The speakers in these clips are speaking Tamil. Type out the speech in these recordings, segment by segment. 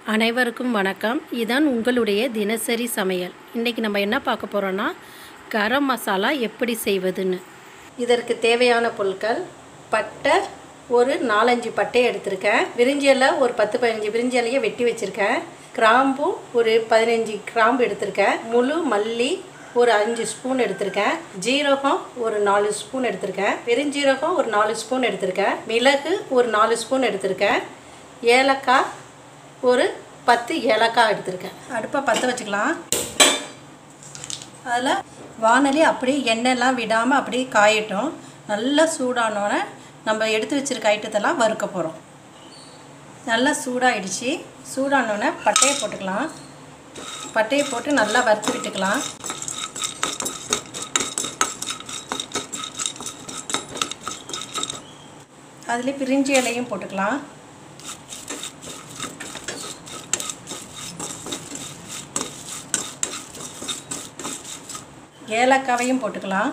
அனைவருக்கும் வணக்கம் இதான் உங்களுடைய தினசரி சமையல் இன்றைக்கி நம்ம என்ன பார்க்க போகிறோன்னா கரம் மசாலா எப்படி செய்வதுன்னு இதற்கு தேவையான பொருட்கள் பட்டை ஒரு நாலஞ்சு பட்டையை எடுத்திருக்கேன் விரிஞ்சி இலை ஒரு பத்து பதினஞ்சு விரிஞ்சி இலையை வெட்டி வச்சுருக்கேன் கிராம்பு ஒரு பதினஞ்சு கிராம்பு எடுத்திருக்கேன் முழு மல்லி ஒரு அஞ்சு ஸ்பூன் எடுத்திருக்கேன் ஜீரகம் ஒரு நாலு ஸ்பூன் எடுத்திருக்கேன் பெருஞ்சீரகம் ஒரு நாலு ஸ்பூன் எடுத்திருக்கேன் மிளகு ஒரு நாலு ஸ்பூன் எடுத்திருக்கேன் ஏலக்காய் ஒரு பத்து ஏலக்காய் எடுத்திருக்கேன் அடுப்பை பற்ற வச்சுக்கலாம் அதில் வானலி அப்படியே எண்ணெய்லாம் விடாமல் அப்படியே காயட்டும் நல்லா சூடானோடனே நம்ம எடுத்து வச்சுருக்க ஐட்டத்தெல்லாம் வறுக்க போகிறோம் நல்லா சூடாயிடுச்சு சூடானோடனே பட்டையை போட்டுக்கலாம் பட்டையை போட்டு நல்லா வறுத்து விட்டுக்கலாம் அதில் பிரிஞ்சி இலையும் போட்டுக்கலாம் ஏலக்காவையும் போட்டுக்கலாம்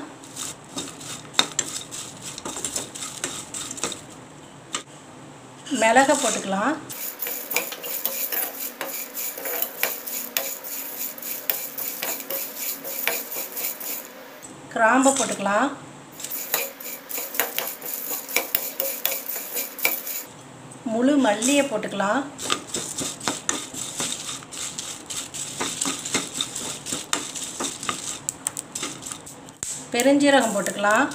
மிளகை போட்டுக்கலாம் கிராம்பை போட்டுக்கலாம் முழு மல்லியை போட்டுக்கலாம் பெருஞ்சீரகம் போட்டுக்கலாம்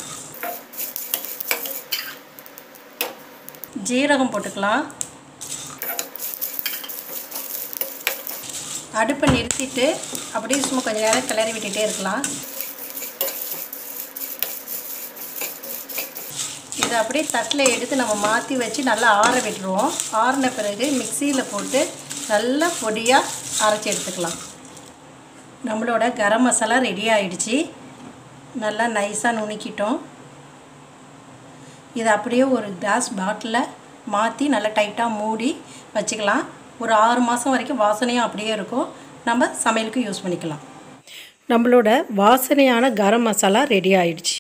ஜீரகம் போட்டுக்கலாம் அடுப்பை நிறுத்திட்டு அப்படியே சும்மா கொஞ்சம் நேரம் கிளறி விட்டுட்டே இருக்கலாம் இதை அப்படியே தட்டில் எடுத்து நம்ம மாற்றி வச்சு நல்லா ஆற விட்டுருவோம் ஆறின பிறகு மிக்சியில் போட்டு நல்லா பொடியாக அரைச்சி எடுத்துக்கலாம் நம்மளோட கரம் மசாலா ரெடி ஆயிடுச்சு நல்லா நைஸாக நுணுக்கிட்டோம் இதை அப்படியே ஒரு கிளாஸ் பாட்டிலில் மாற்றி நல்லா டைட்டாக மூடி வச்சுக்கலாம் ஒரு ஆறு மாதம் வரைக்கும் வாசனையும் அப்படியே இருக்கும் நம்ம சமையலுக்கு யூஸ் பண்ணிக்கலாம் நம்மளோட வாசனையான கரம் மசாலா ரெடி ஆயிடுச்சு